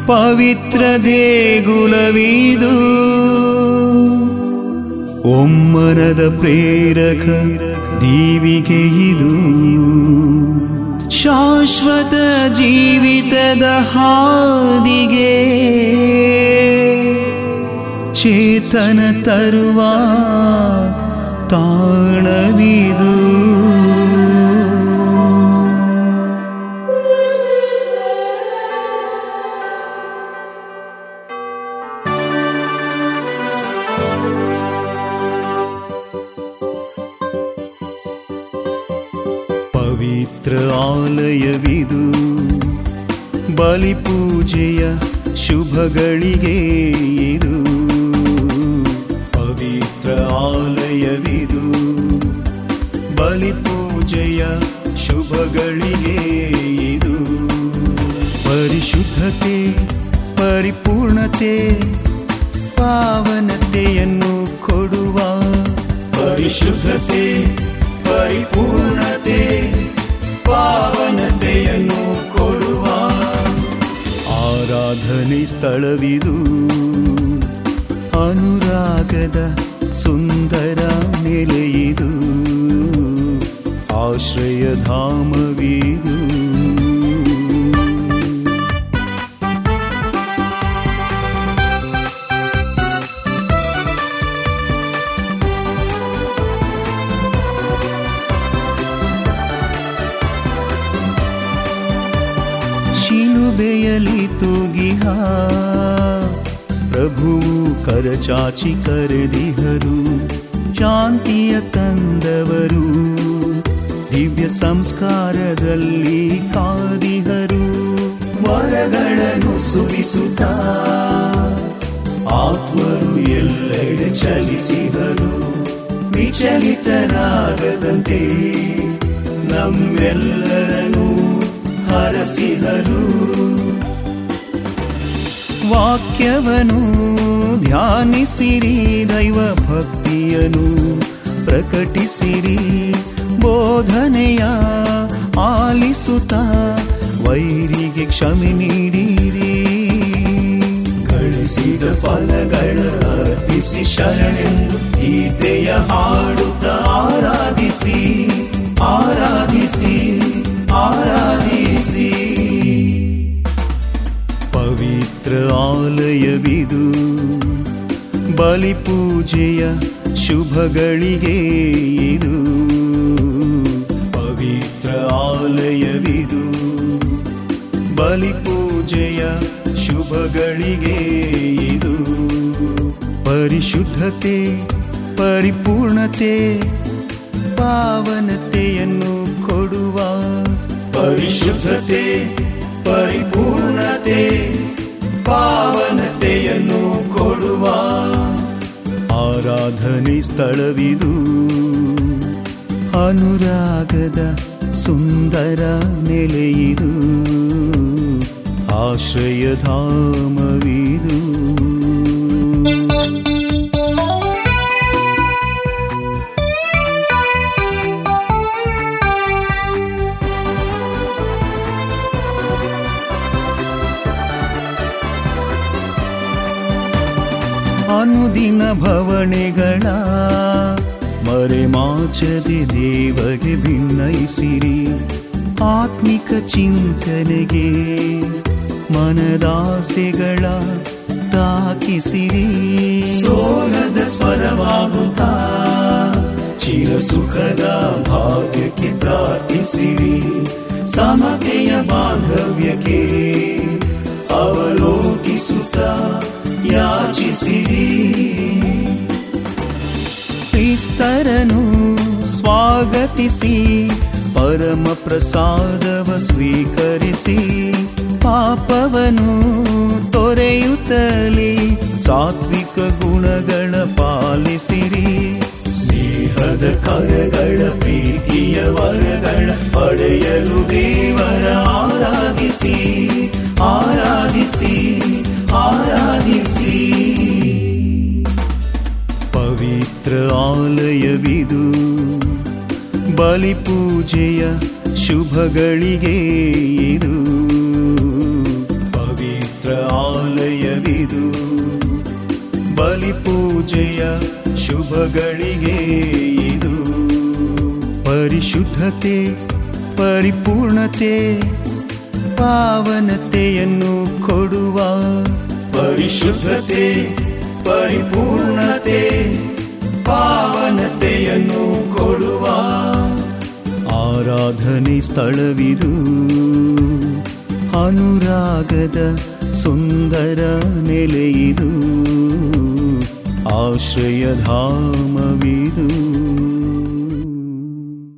ಪವಿತ್ರ ದೇಗುಲವಿದು ಒಮ್ಮನದ ಪ್ರೇರಕ ದೀವಿಗೆ ಇದು ಶಾಶ್ವತ ಜೀವಿತದ ಹಾದಿಗೆ ಚೇತನ ತರುವ ತಾಣವಿದು ಪವಿತ್ರ ಆಲಯವಿದು ಬಲಿಪೂಜೆಯ ಶುಭಗಳಿಗೆ ಇದು ಪವಿತ್ರ ಆಲಯವಿದು ಬಲಿಪೂಜೆಯ ಶುಭಗಳಿಗೆ ಇದು ಪರಿಶುದ್ಧತೆ ಪರಿಪೂರ್ಣತೆ ಪಾವನತೆಯನ್ನು ಕೊಡುವ ಪರಿಶುದ್ಧತೆ ಪರಿಪೂರ್ಣತೆ ಪಾವನತೆಯನ್ನು ಕೊಡುವ ಆರಾಧನೆ ಸ್ಥಳವಿದು ಅನುರಾಗದ ಸುಂದರ ನೆಲೆಯಿದು ಆಶ್ರಯಧಾಮವಿದು ಶಿಲುಬೆಯಲಿ ತೂಗಿಹ ಪ್ರಭುವು ಕರಚಾಚಿ ಕರೆದಿಹರು ಶಾಂತಿಯ ತಂದವರು ದಿವ್ಯ ಸಂಸ್ಕಾರದಲ್ಲಿ ಕಾದಿಹರು ವರಗಳನ್ನು ಸುರಿಸುತ್ತ ಆತ್ಮರು ಎಲ್ಲೆಡೆ ಚಲಿಸಿದರು ವಿಚಲಿತರಾಗದಂತೆ ನಮ್ಮೆಲ್ಲರನ್ನು ಹರಸಿದರು ವಾಕ್ಯವನು ಧ್ಯಾನಿಸಿರಿ ದೈವ ಭಕ್ತಿಯನು ಪ್ರಕಟಿಸಿರಿ ಬೋಧನೆಯ ಆಲಿಸುತ್ತ ವೈರಿಗೆ ಕ್ಷಮೆ ನೀಡಿರಿ ಗಳಿಸಿದ ಫಲಗಳ ಅರ್ಪಿಸಿ ಶರಣೆಂದು ಗೀತೆಯ ಹಾಡುತ್ತ ಆರಾಧಿಸಿ ಆರಾಧಿಸಿ ಆರಾಧಿಸಿ ಪವಿತ್ರ ಆಲಯವಿದು ಬಲಿಪೂಜೆಯ ಶುಭಗಳಿಗೆ ಇದು ಪವಿತ್ರ ಆಲಯವಿದು ಬಲಿಪೂಜೆಯ ಶುಭಗಳಿಗೆ ಇದು ಪರಿಶುದ್ಧತೆ ಪರಿಪೂರ್ಣತೆ ಪಾವನತೆಯನ್ನು ಕೊಡುವ ಪರಿಶುದ್ಧತೆ ಪರಿಪೂರ್ಣತೆ ಪಾವನತೆಯನ್ನು ಕೊಡುವ ಆರಾಧನೆ ಸ್ಥಳವಿದು ಅನುರಾಗದ ಸುಂದರ ನೆಲೆಯಿದು ಆಶ್ರಯಧಾಮವಿದು ಅನುದಿನ ಭವಣೆಗಳ ಮರೆಮಾಚದೆ ದೇವಗೆ ಭಿನ್ನಯಿಸಿರಿ ಆತ್ಮಿಕ ಚಿಂತನೆಗೆ ಮನದಾಸೆಗಳ ತಾಕಿಸಿರಿ ಸೋಲದ ಸ್ವರವಾಗುತ್ತಾ ಚಿರ ಸುಖದ ಭಾಗ್ಯಕ್ಕೆ ಪ್ರಾರ್ಥಿಸಿರಿ ಸಮತೆಯ ಬಾಂಧವ್ಯಕ್ಕೆ ಅವಲೋಕಿಸುತ್ತ ಯಾಚಿಸಿರಿ ಕ್ರಿಸ್ತರನು ಸ್ವಾಗತಿಸಿ ಪರಮ ಪ್ರಸಾದವ ಸ್ವೀಕರಿಸಿ ಪಾಪವನು ತೊರೆಯುತ್ತಲೇ ಸಾತ್ವಿಕ ಗುಣಗಳ ಪಾಲಿಸಿರಿ ಸ್ನೇಹದ ಕರಗಳ ಪ್ರೀತಿಯ ವರಗಳ ಪಡೆಯಲು ದೇವರ ಆರಾಧಿಸಿ ಆರಾಧಿಸಿ ಆರಾಧಿಸಿ ಪವಿತ್ರ ಆಲಯವಿದು ಬಲಿಪೂಜೆಯ ಶುಭಗಳಿಗೆ ಇದು ಪವಿತ್ರ ಬಲಿ ಪೂಜೆಯ ಶುಭಗಳಿಗೆ ಇದು ಪರಿಶುದ್ಧತೆ ಪರಿಪೂರ್ಣತೆ ಪಾವನತೆಯನ್ನು ಕೊಡುವ ಪರಿಶುದ್ಧತೆ ಪರಿಪೂರ್ಣತೆ ಪಾವನತೆಯನ್ನು ಕೊಡುವ ಆರಾಧನೆ ಸ್ಥಳವಿದು ಅನುರಾಗದ ಸುಂದರ ನೆಲೆಯಿದು ಆಶ್ರಯಧಾಮವಿದು